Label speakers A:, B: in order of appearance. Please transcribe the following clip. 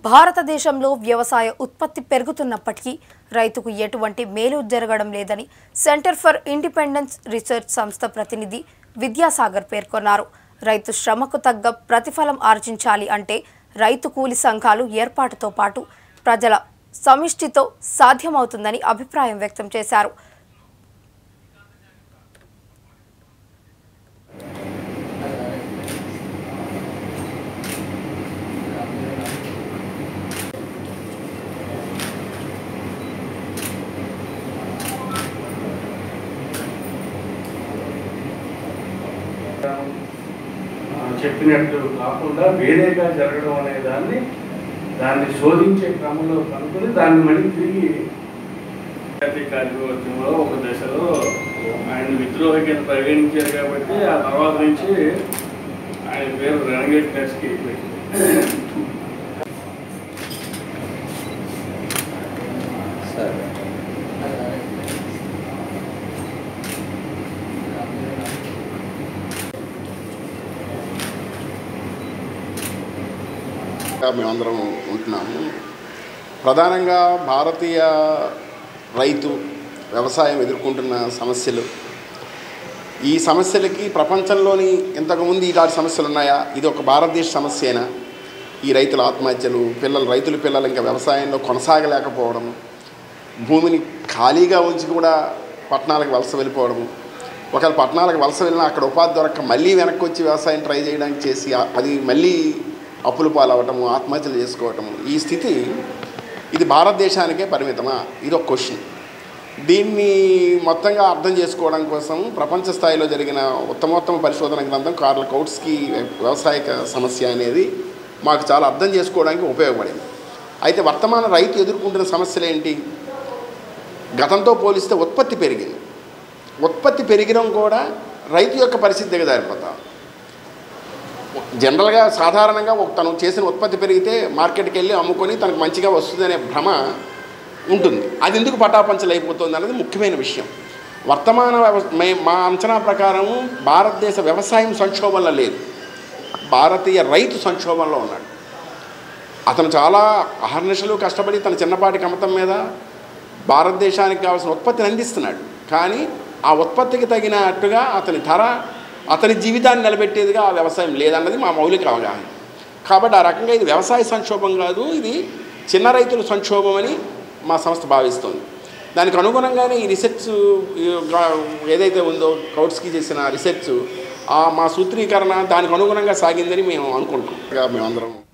A: భారతదేశంలో వ్యవసాయ ఉత్పత్తి పెరుగుతున్నప్పటికీ రైతుకు ఎటువంటి మేలు జరగడం లేదని సెంటర్ ఫర్ ఇండిపెండెన్స్ రీసెర్చ్ సంస్థ ప్రతినిధి విద్యాసాగర్ పేర్కొన్నారు రైతు శ్రమకు తగ్గ ప్రతిఫలం ఆర్జించాలి అంటే రైతు కూలి సంఘాలు ఏర్పాటుతో పాటు ప్రజల సమిష్టితో సాధ్యమవుతుందని అభిప్రాయం వ్యక్తం చేశారు
B: ఆ, చెప్పినట్టు కాకుండా వేరేగా జరగడం అనే దాన్ని దాన్ని శోధించే క్రమంలో కనుక్కొని దాన్ని మళ్ళీ తిరిగి జాతీయ కార్యవర్గంలో ఒక దశలో ఆయన విద్రోహ కింద పరిగణించారు కాబట్టి ఆ తర్వాత నుంచి ఆయన పేరు రణగేట్ టెస్ట్కి
C: గా మేమందరం ఉంటున్నాము ప్రధానంగా భారతీయ రైతు వ్యవసాయం ఎదుర్కొంటున్న సమస్యలు ఈ సమస్యలకి ప్రపంచంలోని ఇంతకుముందు ఇలాంటి సమస్యలు ఉన్నాయా ఇది ఒక భారతదేశ సమస్యేనా ఈ రైతుల ఆత్మహత్యలు పిల్లలు రైతుల పిల్లలు ఇంకా వ్యవసాయంలో కొనసాగలేకపోవడం భూమిని ఖాళీగా ఉంచి కూడా పట్టణాలకు వలస వెళ్ళిపోవడము ఒకవేళ పట్టణాలకు వలస వెళ్ళినా అక్కడ ఉపాధి దొరక్క మళ్ళీ వెనక్కి వచ్చి వ్యవసాయం ట్రై చేయడానికి చేసి ఆ- అది మళ్ళీ అప్పులు పాలవటము ఆత్మహత్యలు చేసుకోవటము ఈ స్థితి ఇది భారతదేశానికే పరిమితమా ఇది ఒక క్వశ్చన్ దీన్ని మొత్తంగా అర్థం చేసుకోవడం కోసం ప్రపంచ స్థాయిలో జరిగిన ఉత్తమోత్తమ పరిశోధన గ్రంథం కార్ల కౌట్స్కి వ్యవసాయక సమస్య అనేది మాకు చాలా అర్థం చేసుకోవడానికి ఉపయోగపడింది అయితే వర్తమాన రైతు ఎదుర్కొంటున్న సమస్యలు ఏంటి గతంతో పోలిస్తే ఉత్పత్తి పెరిగింది ఉత్పత్తి పెరిగడం కూడా రైతు యొక్క పరిస్థితి దిగజారిపోతా జనరల్గా సాధారణంగా ఒక తను చేసిన ఉత్పత్తి పెరిగితే మార్కెట్కి వెళ్ళి అమ్ముకొని తనకు మంచిగా వస్తుందనే భ్రమ ఉంటుంది అది ఎందుకు పటాపంచలు అయిపోతుంది అనేది ముఖ్యమైన విషయం వర్తమాన వ్యవ- మే- మా అంచనా ప్రకారం భారతదేశ వ్యవసాయం సంక్షోభంలో లేదు భారతీయ రైతు సంక్షోభంలో ఉన్నాడు అతను చాలా అహర్నిశలు కష్టపడి తన చిన్నపాటి కమతం మీద భారతదేశానికి కావాల్సిన ఉత్పత్తిని అందిస్తున్నాడు కానీ ఆ ఉత్పత్తికి తగినట్టుగా అతని ధర అతని జీవితాన్ని నిలబెట్టేదిగా ఆ వ్యవసాయం లేదన్నది మా మౌలిక అవగాహన కాబట్టి ఆ రకంగా ఇది వ్యవసాయ సంక్షోభం కాదు ఇది చిన్న రైతుల సంక్షోభం అని మా సంస్థ భావిస్తుంది దానికి అనుగుణంగానే ఈ రీసెర్చ్ ఈ గా- ఏదైతే ఉందో కౌట్స్కి చేసిన రీసెర్చ్ ఆ మా సూత్రీకరణ దానికి అనుగుణంగా సాగిందని మేము అనుకుంటున్నాం మేమందరం